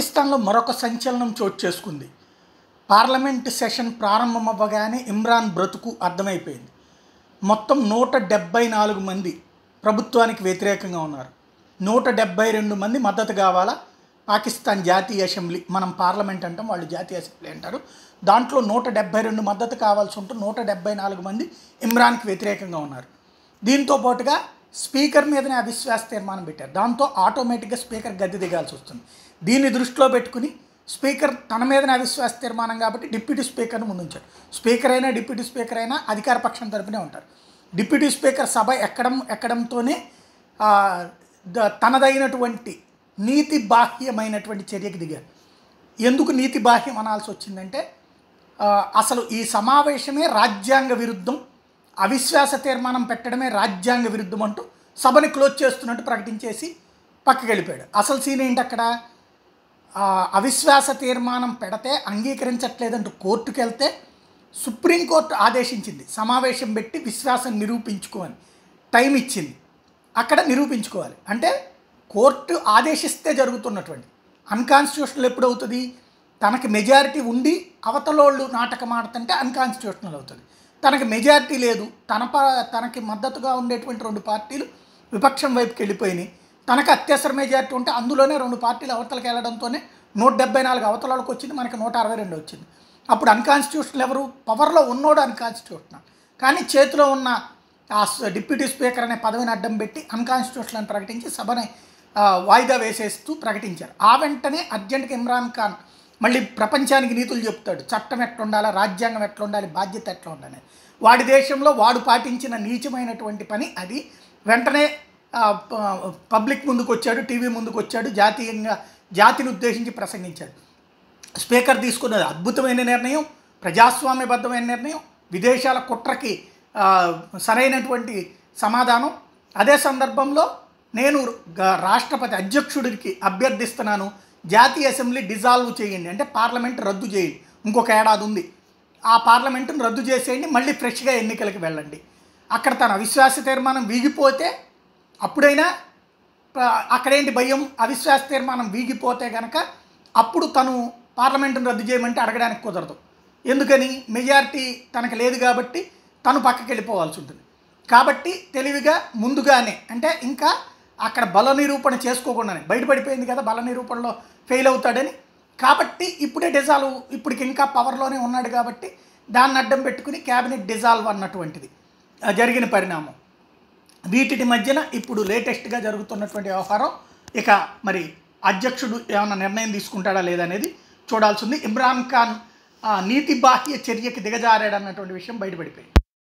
పాకిస్తాన్లో మరొక సంచలనం చోటు చేసుకుంది పార్లమెంట్ సెషన్ ప్రారంభం అవ్వగానే ఇమ్రాన్ బ్రతుకు అర్థమైపోయింది మొత్తం నూట డెబ్బై నాలుగు మంది ప్రభుత్వానికి వ్యతిరేకంగా ఉన్నారు నూట డెబ్బై రెండు మంది మద్దతు కావాలా పాకిస్తాన్ జాతీయ అసెంబ్లీ మనం పార్లమెంట్ అంటాం వాళ్ళు జాతీయ అసెంబ్లీ అంటారు దాంట్లో నూట డెబ్బై రెండు మద్దతు కావాల్సి ఉంటూ నూట డెబ్బై నాలుగు మంది ఇమ్రాన్కి వ్యతిరేకంగా ఉన్నారు దీంతో పాటుగా స్పీకర్ మీదనే అవిశ్వాస తీర్మానం పెట్టారు దాంతో ఆటోమేటిక్గా స్పీకర్ గద్దె దిగాల్సి వస్తుంది దీన్ని దృష్టిలో పెట్టుకుని స్పీకర్ తన మీదనే అవిశ్వాస తీర్మానం కాబట్టి డిప్యూటీ స్పీకర్ను ముందుంచారు స్పీకర్ అయినా డిప్యూటీ స్పీకర్ అయినా అధికార పక్షం తరపునే ఉంటారు డిప్యూటీ స్పీకర్ సభ ఎక్కడం ఎక్కడంతోనే ఆ, ద- తనదైనటువంటి నీతి బాహ్యమైనటువంటి చర్యకి దిగారు ఎందుకు నీతి బాహ్యం అనాల్సి వచ్చిందంటే ఆ, అసలు ఈ సమావేశమే రాజ్యాంగ విరుద్ధం అవిశ్వాస తీర్మానం పెట్టడమే రాజ్యాంగ విరుద్ధం అంటూ సభని క్లోజ్ చేస్తున్నట్టు ప్రకటించేసి పక్కకి వెళ్ళిపోయాడు అసలు సీన్ ఏంటి అక్కడ ఆ, అవిశ్వాస తీర్మానం పెడితే అంగీకరించట్లేదంటూ కోర్టుకు వెళ్తే సుప్రీంకోర్టు ఆదేశించింది సమావేశం పెట్టి విశ్వాసం నిరూపించుకోని టైం ఇచ్చింది అక్కడ నిరూపించుకోవాలి అంటే కోర్టు ఆదేశిస్తే జరుగుతున్నటువంటి అన్కాన్స్టిట్యూషనల్ ఎప్పుడవుతుంది తనకి మెజారిటీ ఉండి అవతలోళ్ళు నాటకం ఆడుతుంటే అన్కాన్స్టిట్యూషనల్ అవుతుంది తనకి మెజారిటీ లేదు తన ప తనకి మద్దతుగా ఉండేటువంటి రెండు పార్టీలు విపక్షం వైపుకి వెళ్ళిపోయినాయి తనకు అత్యవసర మెజారిటీ ఉంటే అందులోనే రెండు పార్టీలు అవతలకి వెళ్ళడంతోనే నూట డెబ్బై నాలుగు అవతలకి వచ్చింది మనకి నూట అరవై రెండు వచ్చింది అప్పుడు అన్కాన్స్టిట్యూషనల్ ఎవరు పవర్లో ఉన్నోడు అన్కాన్స్టిట్యూషనల్ కానీ చేతిలో ఉన్న ఆ స- డిప్యూటీ స్పీకర్ అనే పదవిని అడ్డం పెట్టి అన్కాన్స్టిట్యూషనల్ అని ప్రకటించి సభని ఆ, వాయిదా వేసేస్తూ ప్రకటించారు ఆ వెంటనే అర్జెంట్గా ఇమ్రాన్ ఖాన్ మళ్ళీ ప్రపంచానికి నీతులు చెప్తాడు చట్టం ఎట్లా ఉండాలి రాజ్యాంగం ఎట్లా ఉండాలి బాధ్యత ఎట్లా ఉండాలి వాడి దేశంలో వాడు పాటించిన నీచమైనటువంటి పని అది వెంటనే ఆ, ప- పబ్లిక్ ముందుకు వచ్చాడు టీవీ ముందుకు వచ్చాడు జాతీయంగా జాతిని ఉద్దేశించి ప్రసంగించాడు స్పీకర్ తీసుకున్నది అద్భుతమైన నిర్ణయం ప్రజాస్వామ్యబద్ధమైన నిర్ణయం విదేశాల కుట్రకి ఆ, సరైనటువంటి సమాధానం అదే సందర్భంలో నేను గ- రాష్ట్రపతి అధ్యక్షుడికి అభ్యర్థిస్తున్నాను జాతీయ అసెంబ్లీ డిజాల్వ్ చేయండి అంటే పార్లమెంట్ రద్దు చేయండి ఇంకొక ఏడాది ఉంది ఆ పార్లమెంటును రద్దు చేసేయండి మళ్ళీ ఫ్రెష్గా ఎన్నికలకు వెళ్ళండి అక్కడ తన అవిశ్వాస తీర్మానం వీగిపోతే అప్పుడైనా ప- అక్కడేంటి భయం అవిశ్వాస తీర్మానం వీగిపోతే కనుక అప్పుడు తను పార్లమెంటును రద్దు చేయమంటే అడగడానికి కుదరదు ఎందుకని మెజారిటీ తనకు లేదు కాబట్టి తను పక్కకి వెళ్ళిపోవాల్సి ఉంటుంది కాబట్టి తెలివిగా ముందుగానే అంటే ఇంకా అక్కడ బల నిరూపణ చేసుకోకుండానే బయటపడిపోయింది కదా బల నిరూపణలో ఫెయిల్ అవుతాడని కాబట్టి ఇప్పుడే డిజాల్వ్ ఇప్పటికి ఇంకా పవర్లోనే ఉన్నాడు కాబట్టి దాన్ని అడ్డం పెట్టుకుని క్యాబినెట్ డిజాల్వ్ అన్నటువంటిది ఆ, జరిగిన పరిణామం వీటిటి మధ్యన ఇప్పుడు లేటెస్ట్గా జరుగుతున్నటువంటి వ్యవహారం ఇక మరి అధ్యక్షుడు ఏమైనా నిర్ణయం తీసుకుంటాడా లేదా అనేది చూడాల్సి ఉంది ఇమ్రాన్ ఖాన్ ఆ, నీతి బాహ్య చర్యకి దిగజారాడన్నటువంటి విషయం బయటపడిపోయింది